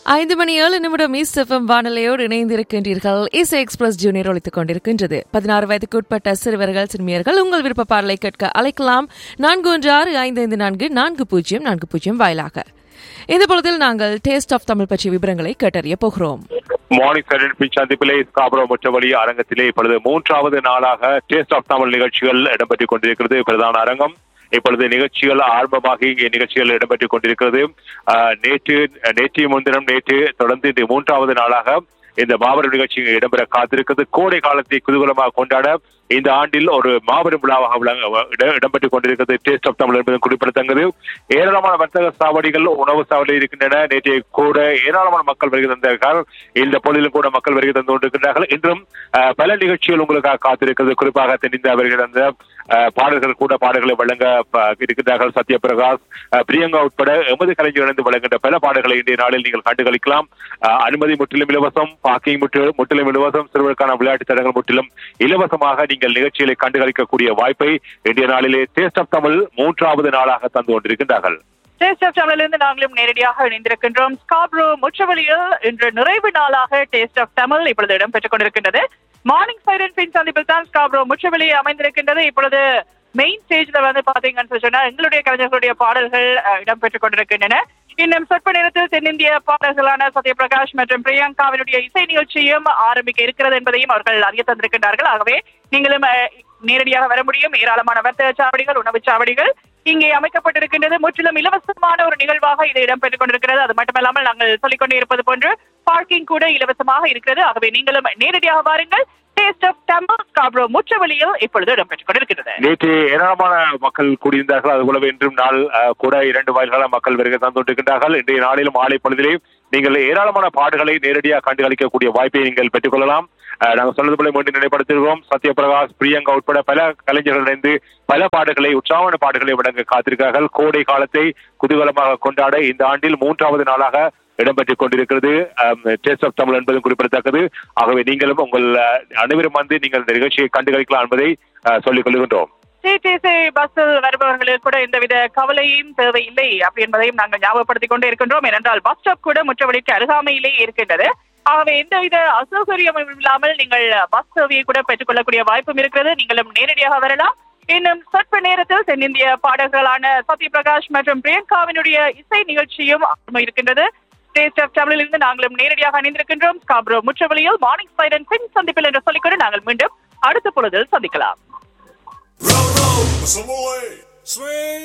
ஐந்து மணி ஏழு நிமிடம் ஈஸ்ட் எஃப்எம் வானொலியோடு இணைந்திருக்கின்றீர்கள் இசை எக்ஸ்பிரஸ் ஜூனியர் ஒழித்துக் கொண்டிருக்கின்றது பதினாறு வயதுக்கு உட்பட்ட சிறுவர்கள் சிறுமியர்கள் உங்கள் விருப்ப பாடலை கேட்க அழைக்கலாம் நான்கு ஒன்று ஆறு ஐந்து ஐந்து நான்கு நான்கு பூஜ்ஜியம் நான்கு பூஜ்ஜியம் வாயிலாக இந்த பொழுதில் நாங்கள் டேஸ்ட் ஆஃப் தமிழ் பற்றிய விவரங்களை கேட்டறிய போகிறோம் மார்னிங் சைலண்ட் சந்திப்பிலே ஸ்காபரோ முற்றவழி அரங்கத்திலே இப்பொழுது மூன்றாவது நாளாக டேஸ்ட் ஆஃப் தமிழ் நிகழ்ச்சிகள் இடம்பெற்றுக் கொண்டிருக்கிறது பிரதான அரங்கம் இப்பொழுது நிகழ்ச்சிகள் ஆரம்பமாகி இங்கே நிகழ்ச்சிகள் இடம்பெற்றுக் கொண்டிருக்கிறது ஆஹ், நேற்று நேற்றைய முன்தினம் நேற்று தொடர்ந்து இந்த மூன்றாவது நாளாக இந்த மாபெரும் நிகழ்ச்சி இங்கே இடம்பெற காத்திருக்கிறது கோடை காலத்தை குதூகலமாக கொண்டாட இந்த ஆண்டில் ஒரு மாபெரும் விழாவாக விளங்க- இட- இடம்பெற்றுக் கொண்டிருக்கிறது டேஸ்ட் ஆஃப் தமிழ் என்பது குறிப்பிடத்தக்கது ஏராளமான வர்த்தக சாவடிகள் உணவு சாவடி இருக்கின்றன நேற்றைய கூட ஏராளமான மக்கள் வருகை தந்தார்கள் இந்த பொழுதிலும் கூட மக்கள் வருகை தந்து கொண்டிருக்கின்றார்கள் இன்றும் அஹ், பல நிகழ்ச்சிகள் உங்களுக்காக காத்திருக்கிறது குறிப்பாக தென்னிந்தியா வருகை தந்த அஹ், பாடல்கள் கூட பாடல்களை வழங்க ப- இருக்கின்றார்கள் சத்யபிரகாஷ் அஹ், பிரியங்கா உட்பட எமது கலைஞர் இணைந்து வழங்குகின்ற பல பாடல்களை இன்றைய நாளில் நீங்கள் கண்டுகளிக்கலாம் அஹ், அனுமதி முற்றிலும் இலவசம் பார்க்கிங் முற்றிலும் முற்றிலும் இலவசம் சிறுவருக்கான விளையாட்டு தடங்கள் முற்றிலும் இலவசமாக நீங்கள் நிகழ்ச்சிகளை கண்டுகளிக்கக்கூடிய வாய்ப்பை இன்றைய நாளிலே டேஸ்ட் ஆஃப் தமிழ் மூன்றாவது நாளாக தந்து கொண்டிருக்கின்றார்கள் டேஸ்ட் ஆஃப் தமிழிலிருந்து நாங்களும் நேரடியாக இணைந்திருக்கின்றோம் ஸ்காப்ரோ முற்றவழியில் இன்று நிறைவு நாளாக டேஸ்ட் ஆஃப் தமிழ் இப்பொழுது இடம்பெற்றுக் கொண்டிருக்கின்றது மார்னிங் சைரன் பின் சந்திப்பில் தான் ஸ்காப்ரோ முற்றவழி அமைந்திருக்கின்றது இப்பொழுது மெயின் ஸ்டேஜ்ல வந்து பாத்தீங்கன்னு சொன்னா எங்களுடைய கலைஞர்களுடைய பாடல்கள் அஹ், இடம்பெற்றுக் கொண்டிருக்கின்றன இன்னும் சொற்ப நேரத்தில் தென்னிந்திய பாடல்களான சத்யபிரகாஷ் மற்றும் பிரியங்காவினுடைய இசை நிகழ்ச்சியும் ஆரம்பிக்க இருக்கிறது என்பதையும் அவர்கள் அறிய தந்திருக்கின்றார்கள் ஆகவே நீங்களும் அஹ், நேரடியாக வர முடியும் ஏராளமான வர்த்தக சாவடிகள் உணவுச் சாவடிகள் இங்கே அமைக்கப்பட்டிருக்கின்றது முற்றிலும் இலவசமான ஒரு நிகழ்வாக இது இடம்பெற்றுக் கொண்டிருக்கிறது அது மட்டுமல்லாமல் நாங்கள் சொல்லிக் கொண்டே இருப்பது போன்று பார்க்கிங் கூட இலவசமாக இருக்கிறது ஆகவே நீங்களும் நேரடியாக வாருங்கள் டேஸ்ட் ஆஃப் தமிழ் காப்ரோ முற்றவழியில் இப்பொழுது இடம்பெற்றுக் கொண்டிருக்கிறது நேற்று ஏராளமான மக்கள் கூடியிருந்தார்கள் அதுபோலவே இன்றும் நாள் அஹ், கூட இரண்டு வாயில்களாக மக்கள் வருகை தந்து கொண்டிருக்கின்றார்கள் இன்றைய நாளிலும் மாலை பொழுதிலே நீங்கள் ஏராளமான பாடுகளை நேரடியாக கண்டுகளிக்கக்கூடிய வாய்ப்பை நீங்கள் பெற்றுக்கொள்ளலாம் அஹ், நாங்கள் சொன்னது போல மீண்டும் நினைப்படுத்துகிறோம் சத்யபிரகாஷ் பிரியங்கா உட்பட பல கலைஞர்கள் இணைந்து பல பாடுகளை உற்சாகமான பாடுகளை வழங்க காத்திருக்கிறார்கள் கோடை காலத்தை குதூகலமாக கொண்டாட இந்த ஆண்டில் மூன்றாவது நாளாக இடம்பெற்றுக் கொண்டிருக்கிறது டேஸ்ட் ஆஃப் தமிழ் என்பதும் குறிப்பிடத்தக்கது ஆகவே நீங்களும் உங்கள் அஹ், அனைவரும் வந்து நீங்கள் இந்த நிகழ்ச்சியை கண்டுகளிக்கலாம் என்பதை அஹ், சொல்லிக் கொள்கின்றோம் சிடிசி பஸ்ஸில் வருபவர்களுக்கு கூட எந்தவித கவலையும் தேவையில்லை அப்படி என்பதையும் நாங்கள் ஞாபகப்படுத்திக் கொண்டே இருக்கின்றோம் ஏனென்றால் பஸ் ஸ்டாப் கூட முற்றவழிக்கு அருகாமையிலேயே இருக்கின்றது ஆகவே எந்தவித அசௌகரியமும் இல்லாமல் நீங்கள் பஸ் சேவையை கூட பெற்றுக்கொள்ளக்கூடிய வாய்ப்பும் இருக்கிறது நீங்களும் நேரடியாக வரலாம் இன்னும் சற்று நேரத்தில் தென்னிந்திய பாடகர்களான சத்யபிரகாஷ் மற்றும் பிரியங்காவினுடைய இசை நிகழ்ச்சியும் ஆரம்ப இருக்கின்றது டேஸ்ட் ஆஃப் தமிழிலிருந்து நாங்களும் நேரடியாக அணிந்திருக்கின்றோம் ஸ்காப்ரோ முற்றவழியில் மார்னிங் சைரன் பின் சந்திப்பில் என்று சொல்லிக்கொண்டு நாங்கள் மீண்டும் அடுத்த பொழுதில் சந்திக்கலாம் Roll, roll, some more. Swing.